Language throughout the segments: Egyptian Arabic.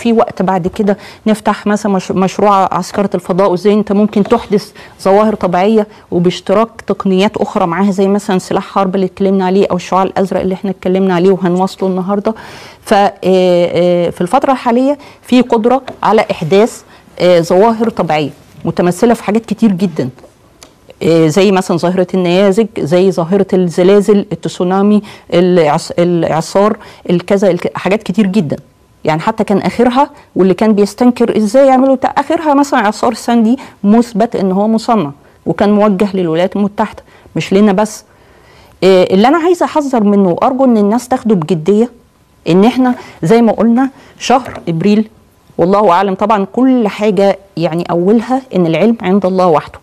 في وقت بعد كده نفتح مثلا مش- مشروع عسكره الفضاء وازاي انت ممكن تحدث ظواهر طبيعيه وباشتراك تقنيات اخرى معاها زي مثلا سلاح حرب اللي اتكلمنا عليه او الشعاع الازرق اللي احنا اتكلمنا عليه وهنواصله النهارده ففي الفتره الحاليه في قدره على احداث آه، ظواهر طبيعيه متمثله في حاجات كتير جدا آه، زي مثلا ظاهرة النيازك زي ظاهرة الزلازل التسونامي الإعص- الإعصار الكذا الك- حاجات كتير جدا يعني حتى كان آخرها واللي كان بيستنكر إزاي يعملوا بتاع آخرها مثلا إعصار ساندي مثبت إن هو مصنع وكان موجه للولايات المتحدة مش لنا بس آه، اللي أنا عايزة أحذر منه وأرجو إن الناس تاخده بجدية إن إحنا زي ما قلنا شهر إبريل والله أعلم طبعا كل حاجة يعني أولها إن العلم عند الله وحده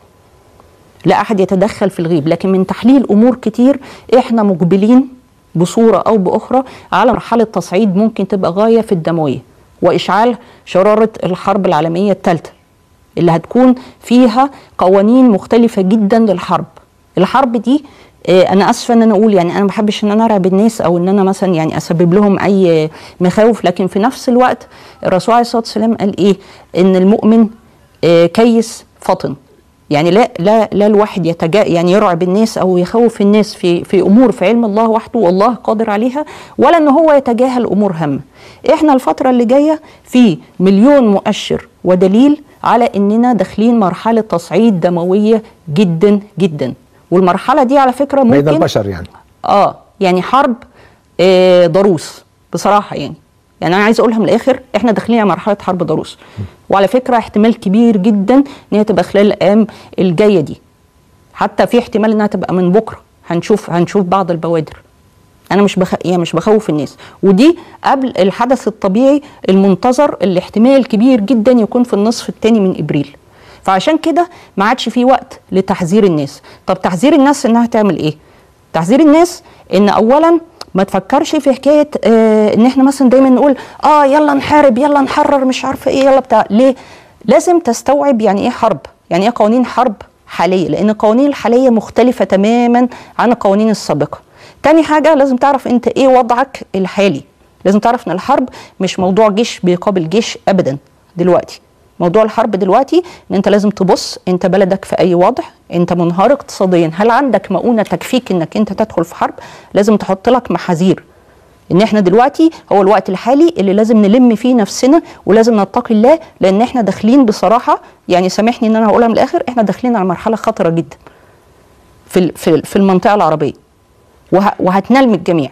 لا احد يتدخل في الغيب لكن من تحليل امور كتير احنا مقبلين بصوره او باخرى على مرحله تصعيد ممكن تبقى غايه في الدمويه واشعال شراره الحرب العالميه الثالثه اللي هتكون فيها قوانين مختلفه جدا للحرب الحرب دي آه، انا اسفه ان انا اقول يعني انا ما بحبش ان انا ارعب الناس او ان انا مثلا يعني اسبب لهم اي مخاوف لكن في نفس الوقت الرسول عليه الصلاه والسلام قال ايه ان المؤمن آه، كيس فطن يعني لا لا لا الواحد يتجا يعني يرعب الناس او يخوف الناس في في امور في علم الله وحده والله قادر عليها ولا ان هو يتجاهل امور هامه. احنا الفتره اللي جايه في مليون مؤشر ودليل على اننا داخلين مرحله تصعيد دمويه جدا جدا والمرحله دي على فكره بين ممكن البشر يعني اه يعني حرب آه ضروس بصراحه يعني يعني انا عايز اقولها من الاخر احنا داخلين على مرحله حرب ضروس وعلى فكره احتمال كبير جدا ان هي تبقى خلال الايام الجايه دي حتى في احتمال انها تبقى من بكره هنشوف هنشوف بعض البوادر انا مش بخ... يعني مش بخوف الناس ودي قبل الحدث الطبيعي المنتظر اللي احتمال كبير جدا يكون في النصف الثاني من ابريل فعشان كده ما عادش في وقت لتحذير الناس طب تحذير الناس انها تعمل ايه تحذير الناس ان اولا ما تفكرش في حكايه آه ان احنا مثلا دايما نقول اه يلا نحارب يلا نحرر مش عارفه ايه يلا بتاع ليه لازم تستوعب يعني ايه حرب يعني ايه قوانين حرب حاليه لان القوانين الحاليه مختلفه تماما عن القوانين السابقه تاني حاجه لازم تعرف انت ايه وضعك الحالي لازم تعرف ان الحرب مش موضوع جيش بيقابل جيش ابدا دلوقتي موضوع الحرب دلوقتي ان انت لازم تبص انت بلدك في اي وضع انت منهار اقتصاديا هل عندك مؤونه تكفيك انك انت تدخل في حرب لازم تحط لك محاذير ان احنا دلوقتي هو الوقت الحالي اللي لازم نلم فيه نفسنا ولازم نتقي الله لان احنا داخلين بصراحه يعني سامحني ان انا هقولها من الاخر احنا داخلين على مرحله خطره جدا في ال- في ال- في المنطقه العربيه وه- وهتنال من الجميع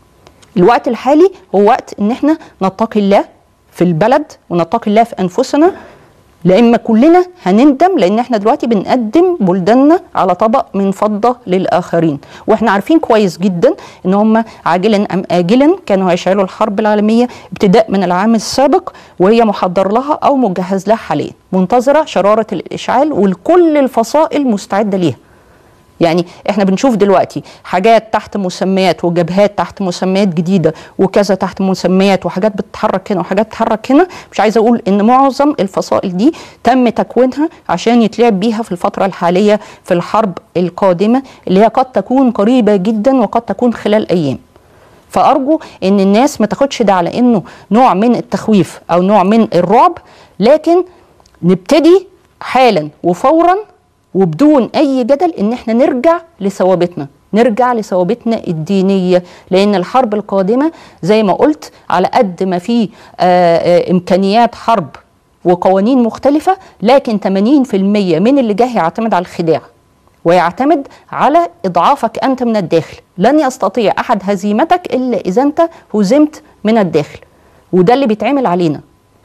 الوقت الحالي هو وقت ان احنا نتقي الله في البلد ونتقي الله في انفسنا لان كلنا هنندم لان احنا دلوقتي بنقدم بلداننا على طبق من فضه للاخرين واحنا عارفين كويس جدا ان هم عاجلا ام اجلا كانوا هيشعلوا الحرب العالميه ابتداء من العام السابق وهي محضر لها او مجهز لها حاليا منتظره شراره الاشعال وكل الفصائل مستعده ليها يعني احنا بنشوف دلوقتي حاجات تحت مسميات وجبهات تحت مسميات جديده وكذا تحت مسميات وحاجات بتتحرك هنا وحاجات بتتحرك هنا مش عايزه اقول ان معظم الفصائل دي تم تكوينها عشان يتلعب بيها في الفتره الحاليه في الحرب القادمه اللي هي قد تكون قريبه جدا وقد تكون خلال ايام فارجو ان الناس ما تاخدش ده على انه نوع من التخويف او نوع من الرعب لكن نبتدي حالا وفورا وبدون اي جدل ان احنا نرجع لثوابتنا نرجع لثوابتنا الدينيه لان الحرب القادمه زي ما قلت على قد ما في آه، آه، امكانيات حرب وقوانين مختلفه لكن 80% من اللي جاي يعتمد على الخداع ويعتمد على اضعافك انت من الداخل لن يستطيع احد هزيمتك الا اذا انت هزمت من الداخل وده اللي بيتعمل علينا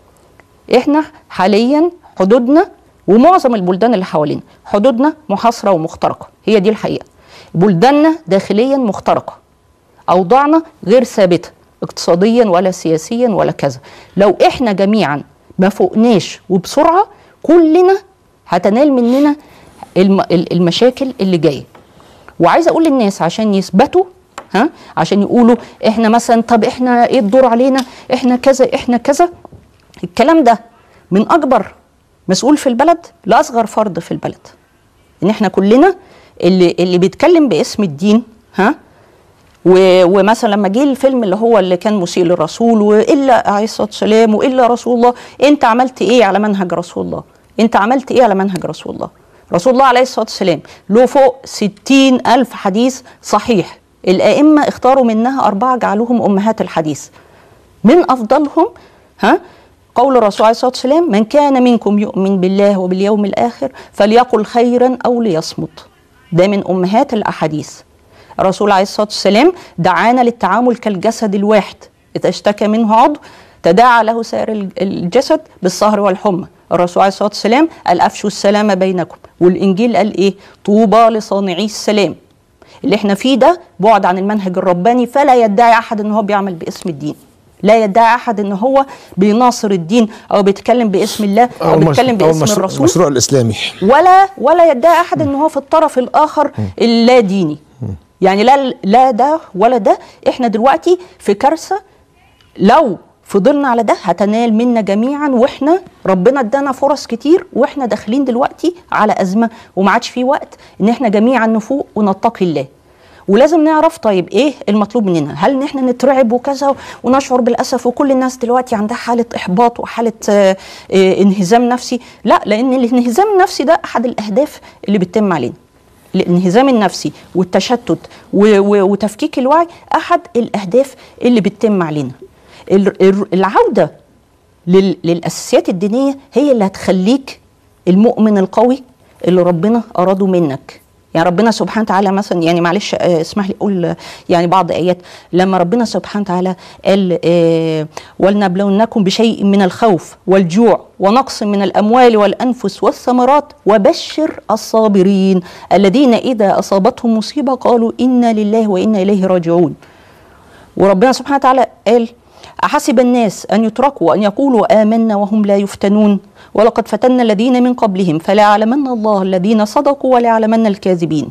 احنا حاليا حدودنا ومعظم البلدان اللي حوالينا حدودنا محاصره ومخترقه هي دي الحقيقه بلداننا داخليا مخترقه اوضاعنا غير ثابته اقتصاديا ولا سياسيا ولا كذا لو احنا جميعا ما فوقناش وبسرعه كلنا هتنال مننا الم- ال- المشاكل اللي جايه وعايزه اقول للناس عشان يثبتوا ها عشان يقولوا احنا مثلا طب احنا ايه الدور علينا احنا كذا احنا كذا الكلام ده من اكبر مسؤول في البلد لاصغر فرد في البلد ان احنا كلنا اللي اللي بيتكلم باسم الدين ها و- ومثلا لما جه الفيلم اللي هو اللي كان مسيء للرسول والا عليه الصلاه والسلام والا رسول الله انت عملت ايه على منهج رسول الله؟ انت عملت ايه على منهج رسول الله؟ رسول الله عليه الصلاه والسلام له فوق ستين الف حديث صحيح الائمه اختاروا منها اربعه جعلوهم امهات الحديث من افضلهم ها قول الرسول عليه الصلاه والسلام من كان منكم يؤمن بالله وباليوم الاخر فليقل خيرا او ليصمت ده من امهات الاحاديث الرسول عليه الصلاه والسلام دعانا للتعامل كالجسد الواحد اذا اشتكى منه عضو تداعى له سائر ال- الجسد بالسهر والحمى الرسول عليه الصلاه والسلام قال افشوا السلام بينكم والانجيل قال ايه طوبى لصانعي السلام اللي احنا فيه ده بعد عن المنهج الرباني فلا يدعي احد ان هو بيعمل باسم الدين لا يدعي احد ان هو بيناصر الدين او بيتكلم باسم الله او المش- بيتكلم باسم المشروع- الرسول المشروع الاسلامي ولا ولا يدعي احد ان هو في الطرف الاخر اللا ديني يعني لا لا ده ولا ده احنا دلوقتي في كارثه لو فضلنا على ده هتنال منا جميعا واحنا ربنا ادانا فرص كتير واحنا داخلين دلوقتي على ازمه وما عادش في وقت ان احنا جميعا نفوق ونتقي الله ولازم نعرف طيب ايه المطلوب مننا هل ان احنا نترعب وكذا ونشعر بالاسف وكل الناس دلوقتي عندها حاله احباط وحاله آه، آه، انهزام نفسي لا لان الانهزام النفسي ده احد الاهداف اللي بتتم علينا الانهزام النفسي والتشتت و- و- وتفكيك الوعي احد الاهداف اللي بتتم علينا ال- ال- العوده لل- للاساسيات الدينيه هي اللي هتخليك المؤمن القوي اللي ربنا اراده منك يعني ربنا سبحانه وتعالى مثلا يعني معلش آه، اسمح لي اقول آه، يعني بعض ايات لما ربنا سبحانه وتعالى قال آه، ولنبلونكم بشيء من الخوف والجوع ونقص من الاموال والانفس والثمرات وبشر الصابرين الذين اذا اصابتهم مصيبه قالوا انا لله وانا اليه راجعون وربنا سبحانه وتعالى قال أحسب الناس أن يتركوا أن يقولوا آمنا وهم لا يفتنون ولقد فتنا الذين من قبلهم فلا يعلمن الله الذين صدقوا ولا يعلمن الكاذبين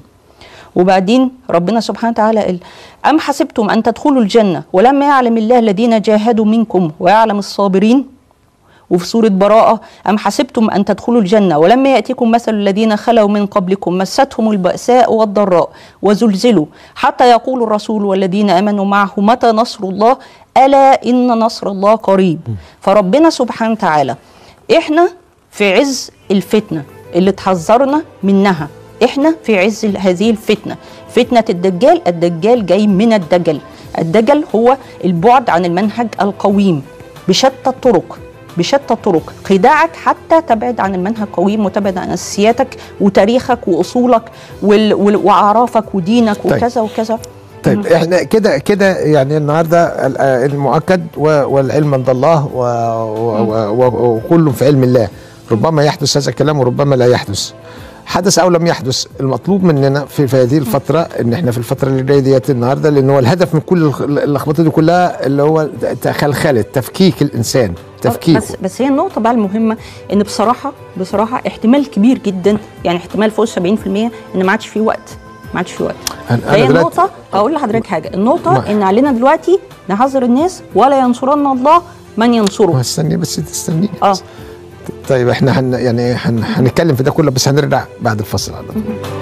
وبعدين ربنا سبحانه وتعالى قال أم حسبتم أن تدخلوا الجنة ولما يعلم الله الذين جاهدوا منكم ويعلم الصابرين وفي سورة براءة أم حسبتم أن تدخلوا الجنة ولما يأتيكم مثل الذين خلوا من قبلكم مستهم البأساء والضراء وزلزلوا حتى يقول الرسول والذين آمنوا معه متى نصر الله ألا إن نصر الله قريب فربنا سبحانه وتعالى إحنا في عز الفتنة اللي تحذرنا منها إحنا في عز ال- هذه الفتنة فتنة الدجال الدجال جاي من الدجل الدجل هو البعد عن المنهج القويم بشتى الطرق بشتى الطرق خداعك حتى تبعد عن المنهج القويم وتبعد عن اساسياتك وتاريخك واصولك وال- وال- واعرافك ودينك طيب. وكذا وكذا طيب احنا كده كده يعني النهارده ال- آه المؤكد و- والعلم عند الله و- و- و- و- وكل في علم الله ربما يحدث هذا الكلام وربما لا يحدث حدث او لم يحدث المطلوب مننا في, في هذه الفتره ان احنا في الفتره اللي جايه ديت النهارده لان هو الهدف من كل الخ- اللخبطه دي كلها اللي هو خلخله تفكيك الانسان تفكيكه بس بس هي النقطة بقى المهمة ان بصراحة بصراحة احتمال كبير جدا يعني احتمال فوق 70% ان ما عادش في وقت ما عادش في وقت أنا- أنا فهي دلوقتي- النقطة هقول لحضرتك حاجة النقطة ما- ان علينا دلوقتي نحذر الناس ولا ينصرن الله من ينصره استني بس تستني اه طيب احنا هن يعني هن هنتكلم في ده كله بس هنرجع بعد الفصل على طول